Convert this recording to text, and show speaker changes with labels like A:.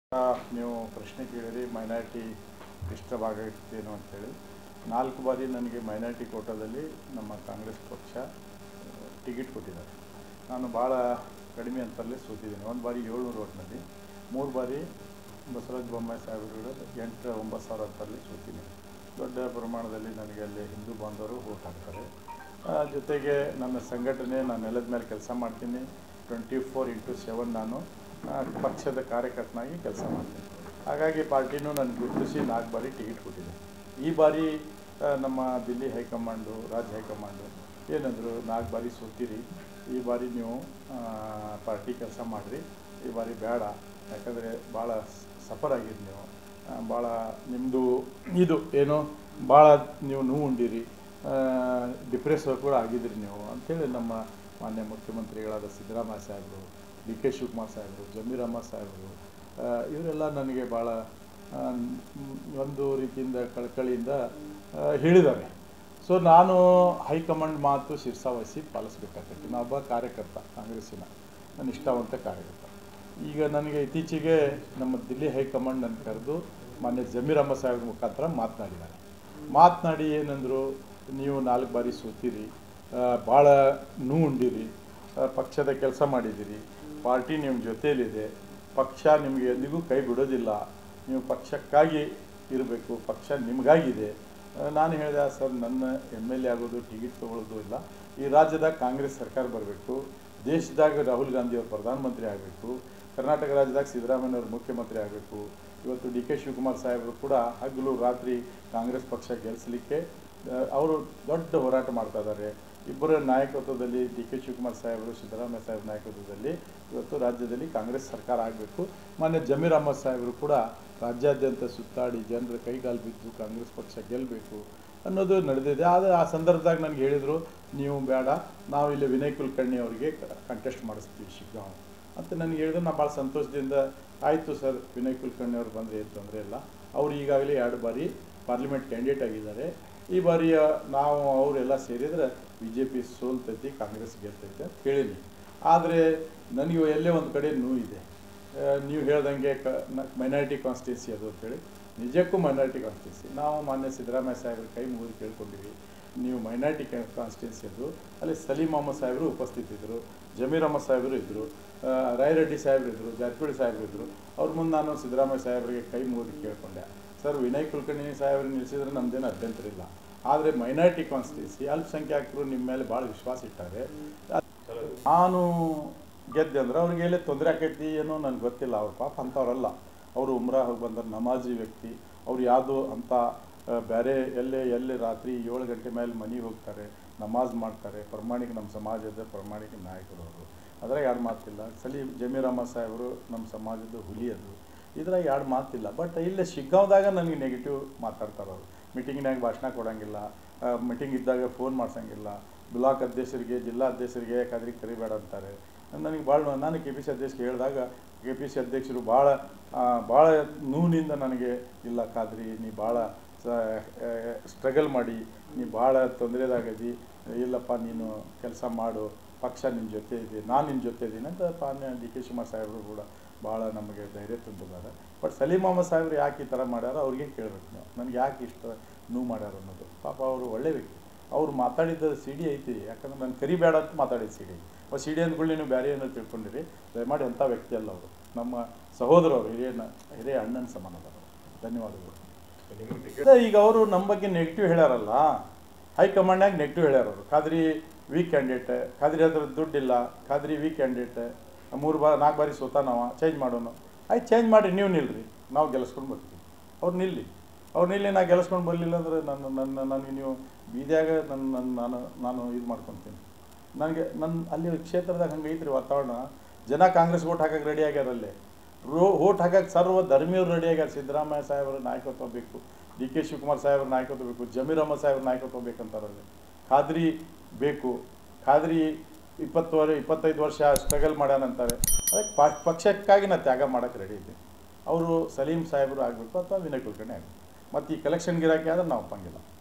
A: ಆ, ನೀವು ಪ್ರಶ್ನೆ ಕೇಳಿರಿ ಮೈನಾರಿಟಿ ಇಷ್ಟವಾಗುತ್ತೇನೋ ಅಂತೇಳಿ ನಾಲ್ಕು ಬಾರಿ ನನಗೆ ಮೈನಾರಿಟಿ ಕೋಟಾದಲ್ಲಿ ನಮ್ಮ ಕಾಂಗ್ರೆಸ್ ಪಕ್ಷ ಟಿಕೆಟ್ ಕೊಟ್ಟಿದ್ದಾರೆ ನಾನು ಭಾಳ ಕಡಿಮೆ ಅಂತರಲ್ಲೇ ಸೋತಿದ್ದೀನಿ ಒಂದು ಬಾರಿ ಏಳ್ನೂರು ಓಟ್ನಲ್ಲಿ ಮೂರು ಬಾರಿ ಬಸವರಾಜ ಬೊಮ್ಮಾಯಿ ಸಾಹೇಬರು ಎಂಟು ಒಂಬತ್ತು ಸಾವಿರ ಅಂತರಲ್ಲಿ ಸೋತೀನಿ ದೊಡ್ಡ ಪ್ರಮಾಣದಲ್ಲಿ ನನಗೆ ಅಲ್ಲಿ ಹಿಂದೂ ಬಾಂಧವರು ಓಟ್ ಹಾಕ್ತಾರೆ ಆ, ಜೊತೆಗೆ ನನ್ನ ಸಂಘಟನೆ ನಾನು ನೆಲದ ಮೇಲೆ ಕೆಲಸ ಮಾಡ್ತೀನಿ ಟ್ವೆಂಟಿ ಫೋರ್ ಇಂಟು ಸೆವೆನ್ ನಾನು ಆ, ಪಕ್ಷದ ಕಾರ್ಯಕರ್ತನಾಗಿ ಕೆಲಸ ಮಾಡ್ತೀನಿ ಹಾಗಾಗಿ ಪಾರ್ಟಿನೂ ನನಗೆ ಗುರುತಿಸಿ ನಾಲ್ಕು ಬಾರಿ ಟಿಕೆಟ್ ಕೊಟ್ಟಿದೆ ಈ ಬಾರಿ ಆ, ನಮ್ಮ ದಿಲ್ಲಿ ಹೈಕಮಾಂಡು ರಾಜ್ಯ ಹೈಕಮಾಂಡು ಏನಂದರು ನಾಲ್ಕು ಬಾರಿ ಸೋತಿರಿ ಈ ಬಾರಿ ನೀವು ಆ, ಪಾರ್ಟಿ ಕೆಲಸ ಮಾಡಿರಿ ಈ ಬಾರಿ ಬೇಡ ಯಾಕಂದರೆ ಭಾಳ ಸಫರ್ ಆಗಿದ್ದು ನೀವು ಆ, ಭಾಳ ನಿಮ್ಮದು ಇದು ಏನು ಭಾಳ ನೀವು ನೋವು ಉಂಡಿರಿ ಡಿಪ್ರೆಸ್ ಕೂಡ ಆಗಿದ್ರಿ ನೀವು ಅಂಥೇಳಿ ನಮ್ಮ ಮಾನ್ಯ ಮುಖ್ಯಮಂತ್ರಿಗಳಾದ ಸಿದ್ದರಾಮಯ್ಯ ಸಾಹೇಬರು ಡಿ ಕೆ ಶಿವಕುಮಾರ್ ಸಾಹೇಬರು ಜಮೀರ್ ಅಹ್ಮದ್ ಸಾಹೇಬರು ಆ, ಇವರೆಲ್ಲ ನನಗೆ ಭಾಳ ಆ, ಮ್, ಒಂದು ರೀತಿಯಿಂದ ಕಳಕಳಿಯಿಂದ ಆ, ಹೇಳಿದ್ದಾರೆ ಸೊ ನಾನು ಹೈಕಮಾಂಡ್ ಮಾತು ಶಿರ್ಸಾವಹಿಸಿ ಪಾಲಿಸ್ಬೇಕಾಗ್ತೈತಿ ನಾನೊಬ್ಬ ಕಾರ್ಯಕರ್ತ ಕಾಂಗ್ರೆಸ್ಸಿನ ನಾನು ನಿಷ್ಠಾವಂತ ಕಾರ್ಯಕರ್ತ ಈಗ ನನಗೆ ಇತ್ತೀಚೆಗೆ ನಮ್ಮ ದಿಲ್ಲಿ ಹೈಕಮಾಂಡ್ ನನ್ನ ಕರೆದು ಮಾನ್ಯ ಜಮೀರ್ ಅಹ್ಮದ್ ಸಾಹೇಬ್ರ ಮುಖಾಂತರ ಮಾತನಾಡಿದ್ದಾರೆ ಮಾತನಾಡಿ ಏನಂದರು ನೀವು ನಾಲ್ಕು ಬಾರಿ ಸೋತಿರಿ ಭಾಳ ನೋವು ಉಂಡಿರಿ ಆ, ಪಕ್ಷದ ಕೆಲಸ ಮಾಡಿದ್ದೀರಿ ಪಾರ್ಟಿ ನಿಮ್ಮ ಜೊತೆಯಲ್ಲಿದೆ ಪಕ್ಷ ನಿಮಗೆ ಎಂದಿಗೂ ಕೈ ಬಿಡೋದಿಲ್ಲ ನೀವು ಪಕ್ಷಕ್ಕಾಗಿ ಇರಬೇಕು ಪಕ್ಷ ನಿಮಗಾಗಿದೆ ಆ, ನಾನು ಹೇಳಿದೆ ಸರ್ ನನ್ನ ಎಮ್ ಎಲ್ ಎ ಆಗೋದು ಟಿಕೆಟ್ ತೊಗೊಳ್ಳೋದು ಇಲ್ಲ ಈ ರಾಜ್ಯದಾಗ ಕಾಂಗ್ರೆಸ್ ಸರ್ಕಾರ ಬರಬೇಕು ದೇಶದಾಗ ರಾಹುಲ್ ಗಾಂಧಿ ಅವರು ಪ್ರಧಾನಮಂತ್ರಿ ಆಗಬೇಕು ಕರ್ನಾಟಕ ರಾಜ್ಯದಾಗ ಸಿದ್ದರಾಮಯ್ಯವ್ರು ಮುಖ್ಯಮಂತ್ರಿ ಆಗಬೇಕು ಇವತ್ತು ಡಿ ಕೆ ಶಿವಕುಮಾರ್ ಸಾಹೇಬರು ಕೂಡ ಹಗಲು ರಾತ್ರಿ ಕಾಂಗ್ರೆಸ್ ಪಕ್ಷ ಗೆಲ್ಲಿಸಲಿಕ್ಕೆ ಅವರು ದೊಡ್ಡ ಹೋರಾಟ ಮಾಡ್ತಾ ಇದ್ದಾರೆ ಇಬ್ಬರ ನಾಯಕತ್ವದಲ್ಲಿ ಡಿ ಕೆ ಶಿವಕುಮಾರ್ ಸಾಹೇಬರು ಸಿದ್ದರಾಮಯ್ಯ ಸಾಹೇಬ್ ನಾಯಕತ್ವದಲ್ಲಿ ಇವತ್ತು ರಾಜ್ಯದಲ್ಲಿ ಕಾಂಗ್ರೆಸ್ ಸರ್ಕಾರ ಆಗಬೇಕು ಮಾನ್ಯ ಜಮೀರ್ ಅಹ್ಮದ್ ಸಾಹೇಬರು ಕೂಡ ರಾಜ್ಯಾದ್ಯಂತ ಸುತ್ತಾಡಿ ಜನರ ಕೈಗಾಲು ಬಿದ್ದು ಕಾಂಗ್ರೆಸ್ ಪಕ್ಷ ಗೆಲ್ಲಬೇಕು ಅನ್ನೋದು ನಡೆದಿದೆ ಆದರೆ ಆ ಸಂದರ್ಭದಾಗ ನನಗೆ ಹೇಳಿದರು ನೀವು ಬೇಡ ನಾವು ಇಲ್ಲಿ ವಿನಯ್ ಕುಲಕರ್ಣಿ ಅವರಿಗೆ ಕಂಟೆಸ್ಟ್ ಮಾಡಿಸ್ತೀವಿ ಶಿಗ್ಗಾಂವ್ ಅಂತ ನನಗೆ ಹೇಳಿದ್ರು ನಾನು ಭಾಳ ಸಂತೋಷದಿಂದ ಆಯಿತು ಸರ್ ವಿನಯ್ ಕುಲಕರ್ಣಿ ಅವರು ಬಂದರೆ ಏನು ತೊಂದರೆ ಇಲ್ಲ ಅವರು ಈಗಾಗಲೇ ಎರಡು ಬಾರಿ ಪಾರ್ಲಿಮೆಂಟ್ ಕ್ಯಾಂಡಿಡೇಟ್ ಆಗಿದ್ದಾರೆ ಈ ಬಾರಿ ನಾವು ಅವರೆಲ್ಲ ಸೇರಿದರೆ ಬಿ ಜೆ ಪಿ ಸೋಲ್ತೈತಿ ಕಾಂಗ್ರೆಸ್ ಗೆಲ್ತೈತೆ ಅಂತ ಹೇಳೀನಿ ಆದರೆ ನನಗೆ ಎಲ್ಲೇ ಒಂದು ಕಡೆ ನೋವಿದೆ ಆ, ನೀವು ಹೇಳ್ದಂಗೆ ಕ ಮೈನಾರಿಟಿ ಕಾನ್ಸ್ಟಿಟ್ಯೂನ್ಸಿ ಅದು ಅಂತೇಳಿ ನಿಜಕ್ಕೂ ಮೈನಾರಿಟಿ ಕಾನ್ಸ್ಟಿಟ್ಯೂನ್ಸಿ ನಾವು ಮಾನ್ಯ ಸಿದ್ದರಾಮಯ್ಯ ಸಾಹೇಬ್ರ ಕೈ ಮುಗಿದು ಕೇಳ್ಕೊಂಡಿವಿ ನೀವು ಮೈನಾರಿಟಿ ಕಾನ್ಸ್ಟಿಟ್ಯೂನ್ಸಿ ಅದು ಅಲ್ಲಿ ಸಲೀಂ ಅಹಮದ್ ಸಾಹೇಬರು ಉಪಸ್ಥಿತಿದ್ದರು ಜಮೀರ್ ಅಹಮದ್ ಸಾಹೇಬರು ಇದ್ದರು ಆ, ರಾಯರೆಡ್ಡಿ ಸಾಹೇಬರು ಇದ್ದರು ಜಾರಕಿಹೊಳಿ ಸಾಹೇಬರು ಇದ್ದರು ಅವ್ರ ಮುಂದೆ ನಾನು ಸಿದ್ದರಾಮಯ್ಯ ಸಾಹೇಬರಿಗೆ ಕೈ ಮುಗಿದು ಕೇಳ್ಕೊಂಡೆ ಸರ್ ವಿನಯ್ ಕುಲಕರ್ಣಿ ಸಾಹೇಬ್ರು ನಿಲ್ಲಿಸಿದ್ರೆ ನಮ್ಮದೇನು ಅಭ್ಯಂತರ ಇಲ್ಲ ಆದರೆ ಮೈನಾರಿಟಿ ಕಾನ್ಸ್ಟಿಟ್ಯೂನ್ಸಿ ಅಲ್ಪಸಂಖ್ಯಾತರು ನಿಮ್ಮ ಮೇಲೆ ಭಾಳ ವಿಶ್ವಾಸ ಇಟ್ಟಾರೆ ನಾನು ಗೆದ್ದೆ ಅಂದ್ರೆ ಅವ್ರಿಗೆ ಎಲ್ಲೇ ತೊಂದರೆ ಆಕೈತಿ ಏನೋ ನನಗೆ ಗೊತ್ತಿಲ್ಲ ಅವ್ರ ಪಾಪ ಅಂಥವ್ರಲ್ಲ ಅವರು ಉಮ್ರಾ ಹೋಗಿ ಬಂದ ನಮಾಜಿ ವ್ಯಕ್ತಿ ಅವ್ರು ಯಾವುದೋ ಅಂಥ ಆ, ಬೇರೆ ಎಲ್ಲೇ ಎಲ್ಲಿ ರಾತ್ರಿ ಏಳು ಗಂಟೆ ಮೇಲೆ ಮನೆಗೆ ಹೋಗ್ತಾರೆ ನಮಾಜ್ ಮಾಡ್ತಾರೆ ಪ್ರಾಮಾಣಿಕ ನಮ್ಮ ಸಮಾಜದ ಪ್ರಾಮಾಣಿಕ ನಾಯಕರು ಅವರು ಅದ್ರಾಗ ಎರಡು ಮಾತಿಲ್ಲ ಸಲೀಂ ಜಮೀರ್ ಅಹಮದ್ ಸಾಹೇಬರು ನಮ್ಮ ಸಮಾಜದ ಹುಲಿ ಅದು ಇದ್ರಾಗ ಎರಡು ಮಾತಿಲ್ಲ ಬಟ್ ಇಲ್ಲೇ ಶಿಗ್ಗಾಂವ್ದಾಗ ನನಗೆ ನೆಗೆಟಿವ್ ಮಾತಾಡ್ತಾರೆ ಅವರು ಮೀಟಿಂಗ್ನಾಗ ಭಾಷಣ ಕೊಡೋಂಗಿಲ್ಲ ಮೀಟಿಂಗ್ ಇದ್ದಾಗ ಫೋನ್ ಮಾಡ್ಸಂಗಿಲ್ಲ ಬ್ಲಾಕ್ ಅಧ್ಯಕ್ಷರಿಗೆ ಜಿಲ್ಲಾ ಅಧ್ಯಕ್ಷರಿಗೆ ಕದ್ರಿ ಕರಿಬೇಡ ಅಂತಾರೆ ನನಗೆ ಭಾಳ ನಾನು ಕೆ ಪಿ ಸಿ ಅಧ್ಯಕ್ಷರಿಗೆ ಹೇಳಿದಾಗ ಕೆ ಪಿ ಸಿ ಅಧ್ಯಕ್ಷರು ಭಾಳ ಭಾಳ ನೋವಿನಿಂದ ನನಗೆ ಇಲ್ಲ ಕಾದ್ರಿ ನೀ ಭಾಳ ಸ್ಟ್ರಗಲ್ ಮಾಡಿ ನೀ ಭಾಳ ತೊಂದರೆದಾಗದಿ ಇಲ್ಲಪ್ಪ ನೀನು ಕೆಲಸ ಮಾಡು ಪಕ್ಷ ನಿನ್ನ ಜೊತೆ ಇದೆ ನಾನು ನಿನ್ನ ಜೊತೆ ಇದ್ದೀನಿ ಅಂತ ಮಾನ್ಯ ಡಿ ಕೆ ಶಿವಕುಮಾರ್ ಸಾಹೇಬರು ಕೂಡ ಭಾಳ ನಮಗೆ ಧೈರ್ಯ ತುಂಬಿದ್ದಾರೆ ಬಟ್ ಸಲೀಂ ಅಹಮದ್ ಸಾಹೇಬ್ರು ಯಾಕೆ ಈ ಥರ ಮಾಡ್ಯಾರ ಅವ್ರಿಗೆ ಕೇಳ್ಬೇಕು ನೀವು ನನಗೆ ಯಾಕೆ ಇಷ್ಟ ನೋವು ಮಾಡ್ಯಾರ ಅನ್ನೋದು ಪಾಪ ಅವರು ಒಳ್ಳೆ ವ್ಯಕ್ತಿ ಅವ್ರು ಮಾತಾಡಿದ್ದ ಸಿ ಡಿ ಐತಿ ಯಾಕಂದ್ರೆ ನಾನು ಕರಿಬೇಡ ಅಂತ ಮಾತಾಡಿದ ಸಿ ಡಿ ಆ ಸಿ ಡಿ ಅಂದ್ಗಳು ನೀವು ಬೇರೆ ಏನೋ ತಿಳ್ಕೊಂಡಿರಿ ದಯಮಾಡಿ ಅಂಥ ವ್ಯಕ್ತಿ ಅಲ್ಲ ಅವರು ನಮ್ಮ ಸಹೋದರವರು ಹಿರಿಯ ಹಿರಿಯ ಅಣ್ಣನ ಸಮಾನ ಅದಾರ ಧನ್ಯವಾದಗಳು ಅದೇ ಈಗ ಅವರು ನಮ್ಮ ಬಗ್ಗೆ ನೆಗೆಟಿವ್ ಹೇಳ್ಯಾರಲ್ಲ ಹೈಕಮಾಂಡ್ನಾಗ ನೆಗೆಟಿವ್ ಹೇಳ್ಯಾರ ಅವರು ಖಾದ್ರಿ ವೀಕ್ ಕ್ಯಾಂಡಿಡೇಟ್ ಖಾದ್ರಿ ಹತ್ರ ದುಡ್ಡಿಲ್ಲ ಖಾದ್ರಿ ವೀಕ್ ಕ್ಯಾಂಡಿಡೇಟ್ ಮೂರು ಬಾರಿ ನಾಲ್ಕು ಬಾರಿ ಸೋತ ನಾವು ಚೇಂಜ್ ಮಾಡೋಣ ಆಯ್ತು ಚೇಂಜ್ ಮಾಡಿ ನೀವು ನಿಲ್ರಿ ನಾವು ಗೆಲ್ಲಿಸ್ಕೊಂಡು ಬರ್ತೀವಿ ಅವ್ರು ನಿಲ್ಲಿ ಅವ್ರು ನಿಲ್ಲಿ ನಾ ಗೆಲ್ಲಿಸ್ಕೊಂಡು ಬರಲಿಲ್ಲ ಅಂದ್ರೆ ನನ್ನ ನನ್ನ ನನಗೆ ನೀವು ಬೀದಿಯಾಗ ನನ್ನ ನನ್ನ ನಾನು ನಾನು ಇದು ಮಾಡ್ಕೊತೀನಿ ನನಗೆ ನನ್ನ ಅಲ್ಲಿ ಕ್ಷೇತ್ರದಾಗ ಹಂಗೆ ಐತ್ರಿ ವಾತಾವರಣ ಜನ ಕಾಂಗ್ರೆಸ್ ಓಟ್ ಹಾಕಕ್ಕೆ ರೆಡಿ ಆಗ್ಯಾರ ಅಲ್ಲೇ ರೋ ಓಟ್ ಹಾಕಕ್ಕೆ ಸರ್ವ ಧರ್ಮೀಯರು ರೆಡಿ ಆಗ್ಯಾರ ಸಿದ್ದರಾಮಯ್ಯ ಸಾಹೇಬರ ನಾಯಕತ್ವ ಬೇಕು ಡಿ ಕೆ ಶಿವಕುಮಾರ್ ಸಾಹೇಬ್ರ ನಾಯಕತ್ವ ಬೇಕು ಜಮೀರ್ ಅಹಮದ್ ಸಾಹೇಬ್ರ ನಾಯಕತ್ವ ಬೇಕಂತಾರಲ್ಲಿ ಖಾದ್ರಿ ಬೇಕು ಖಾದ್ರಿ ಇಪ್ಪತ್ತು ವರೆ ಇಪ್ಪತ್ತೈದು ವರ್ಷ ಸ್ಟ್ರಗಲ್ ಮಾಡ್ಯಾನಂತಾರೆ ಅದಕ್ಕೆ ಪ ಪಕ್ಷಕ್ಕಾಗಿ ನಾನು ತ್ಯಾಗ ಮಾಡೋಕ್ಕೆ ರೆಡಿ ಇದ್ದೀನಿ ಅವರು ಸಲೀಂ ಸಾಹೇಬರು ಆಗಬೇಕು ಅಥವಾ ವಿನಯ್ ಕುಲಕರ್ಣಿ ಆಗಬೇಕು ಮತ್ತು ಈ ಕಲೆಕ್ಷನ್ ಗಿರಾಕಿ ಆದ್ರೆ ನಾವು ಒಪ್ಪಂಗಿಲ್ಲ